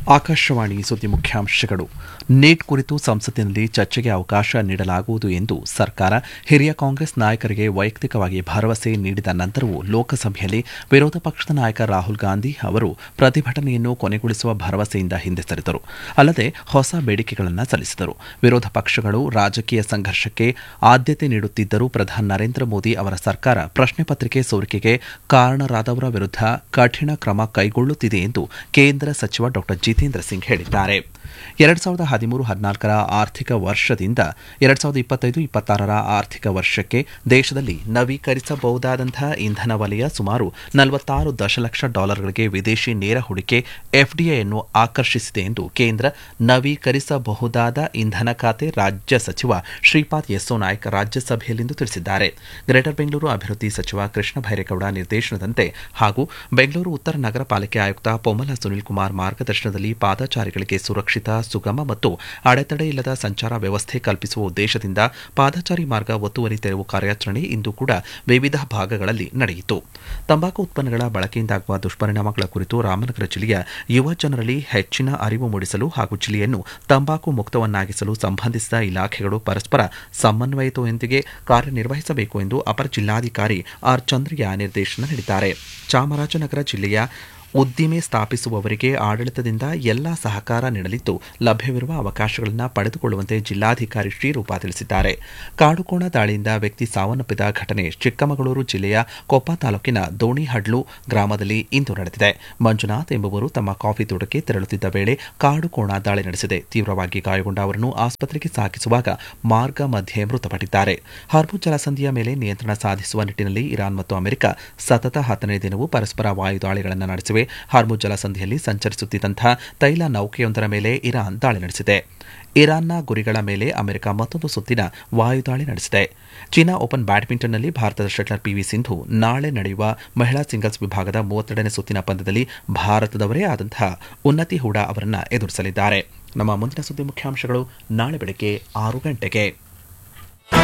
ಆಕಾಶವಾಣಿ ಸುದ್ದಿ ಮುಖ್ಯಾಂಶಗಳು ನೀಟ್ ಕುರಿತು ಸಂಸತ್ತಿನಲ್ಲಿ ಚರ್ಚೆಗೆ ಅವಕಾಶ ನೀಡಲಾಗುವುದು ಎಂದು ಸರ್ಕಾರ ಹಿರಿಯ ಕಾಂಗ್ರೆಸ್ ನಾಯಕರಿಗೆ ವೈಯಕ್ತಿಕವಾಗಿ ಭರವಸೆ ನೀಡಿದ ನಂತರವೂ ಲೋಕಸಭೆಯಲ್ಲಿ ವಿರೋಧ ಪಕ್ಷದ ನಾಯಕ ರಾಹುಲ್ ಗಾಂಧಿ ಅವರು ಪ್ರತಿಭಟನೆಯನ್ನು ಕೊನೆಗೊಳಿಸುವ ಭರವಸೆಯಿಂದ ಹಿಂದೆ ಸರಿದರು ಅಲ್ಲದೆ ಹೊಸ ಬೇಡಿಕೆಗಳನ್ನು ಸಲ್ಲಿಸಿದರು ವಿರೋಧ ಪಕ್ಷಗಳು ರಾಜಕೀಯ ಸಂಘರ್ಷಕ್ಕೆ ಆದ್ಯತೆ ನೀಡುತ್ತಿದ್ದರೂ ಪ್ರಧಾನಿ ನರೇಂದ್ರ ಮೋದಿ ಅವರ ಸರ್ಕಾರ ಪ್ರಶ್ನೆ ಪತ್ರಿಕೆ ಸೋರಿಕೆಗೆ ಕಾರಣರಾದವರ ವಿರುದ್ಧ ಕಠಿಣ ಕ್ರಮ ಕೈಗೊಳ್ಳುತ್ತಿದೆ ಎಂದು ಕೇಂದ್ರ ಸಚಿವ ಡಾ ಜಿತೇಂದ್ರ ಸಿಂಗ್ ಹೇಳಿದ್ದಾರೆ ಎರಡ್ ಸಾವಿರದ ಹದಿಮೂರು ಹದಿನಾಲ್ಕರ ಆರ್ಥಿಕ ವರ್ಷದಿಂದ ಎರಡ್ ಸಾವಿರದ ಇಪ್ಪತ್ತೈದು ಇಪ್ಪತ್ತಾರರ ಆರ್ಥಿಕ ವರ್ಷಕ್ಕೆ ದೇಶದಲ್ಲಿ ನವೀಕರಿಸಬಹುದಾದಂತಹ ಇಂಧನ ವಲಯ ಸುಮಾರು ನಲವತ್ತಾರು ದಶಲಕ್ಷ ಡಾಲರ್ಗಳಿಗೆ ವಿದೇಶಿ ನೇರ ಹೂಡಿಕೆ ಎಫ್ಡಿಐಯನ್ನು ಆಕರ್ಷಿಸಿದೆ ಎಂದು ಕೇಂದ್ರ ನವೀಕರಿಸಬಹುದಾದ ಇಂಧನ ಖಾತೆ ರಾಜ್ಯ ಸಚಿವ ಶ್ರೀಪಾದ್ ಯೆಸ್ಸೋ ನಾಯ್ಕ್ ರಾಜ್ಯಸಭೆಯಲ್ಲಿಂದು ತಿಳಿಸಿದ್ದಾರೆ ಗ್ರೇಟರ್ ಬೆಂಗಳೂರು ಅಭಿವೃದ್ಧಿ ಸಚಿವ ಕೃಷ್ಣ ಭೈರೇಗೌಡ ನಿರ್ದೇಶನದಂತೆ ಹಾಗೂ ಬೆಂಗಳೂರು ಉತ್ತರ ನಗರ ಪಾಲಿಕೆ ಆಯುಕ್ತ ಪೊಮ್ಮಲ ಸುನಿಲ್ ಕುಮಾರ್ ಮಾರ್ಗದರ್ಶನದಲ್ಲಿ ಪಾದಚಾರಿಗಳಿಗೆ ಸುರಕ್ಷಿತ ಸುಗಮ ಮತ್ತು ಅಡೆತಡೆ ಇಲ್ಲದ ಸಂಚಾರ ವ್ಯವಸ್ಥೆ ಕಲ್ಪಿಸುವ ಉದ್ದೇಶದಿಂದ ಪಾದಚಾರಿ ಮಾರ್ಗ ಒತ್ತುವರಿ ತೆರವು ಕಾರ್ಯಾಚರಣೆ ಇಂದು ಕೂಡ ವಿವಿಧ ಭಾಗಗಳಲ್ಲಿ ನಡೆಯಿತು ತಂಬಾಕು ಉತ್ಪನ್ನಗಳ ಬಳಕೆಯಿಂದಾಗುವ ದುಷ್ಪರಿಣಾಮಗಳ ಕುರಿತು ರಾಮನಗರ ಜಿಲ್ಲೆಯ ಯುವ ಜನರಲ್ಲಿ ಹೆಚ್ಚಿನ ಅರಿವು ಮೂಡಿಸಲು ಹಾಗೂ ಜಿಲ್ಲೆಯನ್ನು ತಂಬಾಕು ಮುಕ್ತವನ್ನಾಗಿಸಲು ಸಂಬಂಧಿಸಿದ ಇಲಾಖೆಗಳು ಪರಸ್ಪರ ಸಮನ್ವಯತೆಯೊಂದಿಗೆ ಕಾರ್ಯನಿರ್ವಹಿಸಬೇಕು ಎಂದು ಅಪರ ಜಿಲ್ಲಾಧಿಕಾರಿ ಆರ್ ಚಂದ್ರಯ್ಯ ನಿರ್ದೇಶನ ನೀಡಿದ್ದಾರೆ ಚಾಮರಾಜನಗರ ಜಿಲ್ಲೆಯ ಉದ್ದಿಮೆ ಸ್ಥಾಪಿಸುವವರಿಗೆ ಆಡಳಿತದಿಂದ ಎಲ್ಲಾ ಸಹಕಾರ ನೀಡಲಿದ್ದು ಲಭ್ಯವಿರುವ ಅವಕಾಶಗಳನ್ನು ಪಡೆದುಕೊಳ್ಳುವಂತೆ ಜಿಲ್ಲಾಧಿಕಾರಿ ಶ್ರೀರೂಪ ತಿಳಿಸಿದ್ದಾರೆ ಕಾಡುಕೋಣ ದಾಳಿಯಿಂದ ವ್ಯಕ್ತಿ ಸಾವನ್ನಪ್ಪಿದ ಘಟನೆ ಚಿಕ್ಕಮಗಳೂರು ಜಿಲ್ಲೆಯ ಕೊಪ್ಪ ತಾಲೂಕಿನ ದೋಣಿಹಡ್ಲು ಗ್ರಾಮದಲ್ಲಿ ಇಂದು ನಡೆದಿದೆ ಮಂಜುನಾಥ್ ಎಂಬುವರು ತಮ್ಮ ಕಾಫಿ ತೋಟಕ್ಕೆ ತೆರಳುತ್ತಿದ್ದ ವೇಳೆ ಕಾಡುಕೋಣ ದಾಳಿ ನಡೆಸಿದೆ ತೀವ್ರವಾಗಿ ಗಾಯಗೊಂಡ ಅವರನ್ನು ಆಸ್ಪತ್ರೆಗೆ ಸಾಗಿಸುವಾಗ ಮಾರ್ಗ ಮಧ್ಯೆ ಮೃತಪಟ್ಟಿದ್ದಾರೆ ಹಾರ್ಮುಜ್ ಜಲಸಂಧಿಯ ಮೇಲೆ ನಿಯಂತ್ರಣ ಸಾಧಿಸುವ ನಿಟ್ಟಿನಲ್ಲಿ ಇರಾನ್ ಮತ್ತು ಅಮೆರಿಕ ಸತತ ಹತ್ತನೇ ದಿನವೂ ಪರಸ್ಪರ ವಾಯುದಾಳಿಗಳನ್ನು ನಡೆಸಿವೆ ಹಾರ್ಮುಜ್ ಜಲಸಂಧಿಯಲ್ಲಿ ಸಂಚರಿಸುತ್ತಿದ್ದಂತಹ ತೈಲ ನೌಕೆಯೊಂದರ ಮೇಲೆ ಇರಾನ್ ದಾಳಿ ನಡೆಸಿದೆ ಇರಾನ್ನ ಗುರಿಗಳ ಮೇಲೆ ಅಮೆರಿಕ ಮತ್ತೊಂದು ಸುತ್ತಿನ ವಾಯುದಾಳಿ ನಡೆಸಿದೆ ಚೀನಾ ಓಪನ್ ಬ್ಯಾಡ್ಮಿಂಟನ್ನಲ್ಲಿ ಭಾರತದ ಶಟ್ಲರ್ ಪಿವಿ ಸಿಂಧು ನಾಳೆ ನಡೆಯುವ ಮಹಿಳಾ ಸಿಂಗಲ್ಸ್ ವಿಭಾಗದ ಮೂವತ್ತೆರಡನೇ ಸುತ್ತಿನ ಪಂದ್ಯದಲ್ಲಿ ಭಾರತದವರೇ ಆದಂತಹ ಉನ್ನತಿ ಹೂಡಾ ಅವರನ್ನು ಎದುರಿಸಲಿದ್ದಾರೆ ನಮ್ಮ ಮುಂದಿನ ಸುದ್ದಿ ಮುಖ್ಯಾಂಶಗಳು ನಾಳೆ ಬೆಳಗ್ಗೆ ಆರು ಗಂಟೆಗೆ